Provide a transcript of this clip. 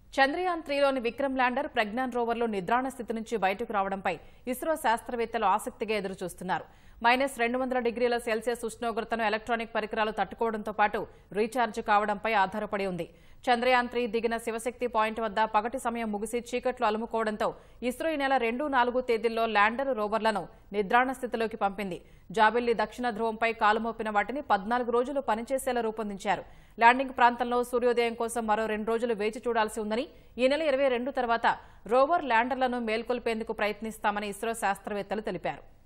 చంద్రయాన్ త్రీలోని విక్రమ్ ల్యాండర్ ప్రజ్ఞాన్ రోవర్లో నిద్రాణ స్థితి నుంచి బయటకు రావడంపై ఇస్రో శాస్త్రవేత్తలు ఆసక్తిగా ఎదురుచూస్తున్నారు మైనస్ రెండు వందల డిగ్రీల సెల్సియస్ ఉష్ణోగ్రతను ఎలక్ట్రానిక్ పరికరాలు తట్టుకోవడంతో పాటు రీఛార్జ్ కావడంపై ఆధారపడి ఉంది చంద్రయాన్ త్రీ దిగిన శివశక్తి పాయింట్ వద్ద పగటి సమయం ముగిసి చీకట్లు అలుముకోవడంతో ఇస్రో ఈ నెల రెండు నాలుగు తేదీల్లో ల్యాండర్ రోవర్లను నిద్రాణ స్థితిలోకి పంపింది జాబిల్లి దక్షిణ ధ్రువంపై కాలుమోపిన వాటిని పద్నాలుగు రోజులు పనిచేసేలా రూపొందించారు ల్యాండింగ్ ప్రాంతంలో సూర్యోదయం కోసం మరో రెండు రోజులు వేచి చూడాల్సి ఉందని ఈ నెల ఇరవై రెండు తర్వాత రోవర్ ల్యాండర్లను మేల్కొల్పేందుకు ప్రయత్నిస్తామని ఇస్రో శాస్త్రవేత్తలు తెలిపారు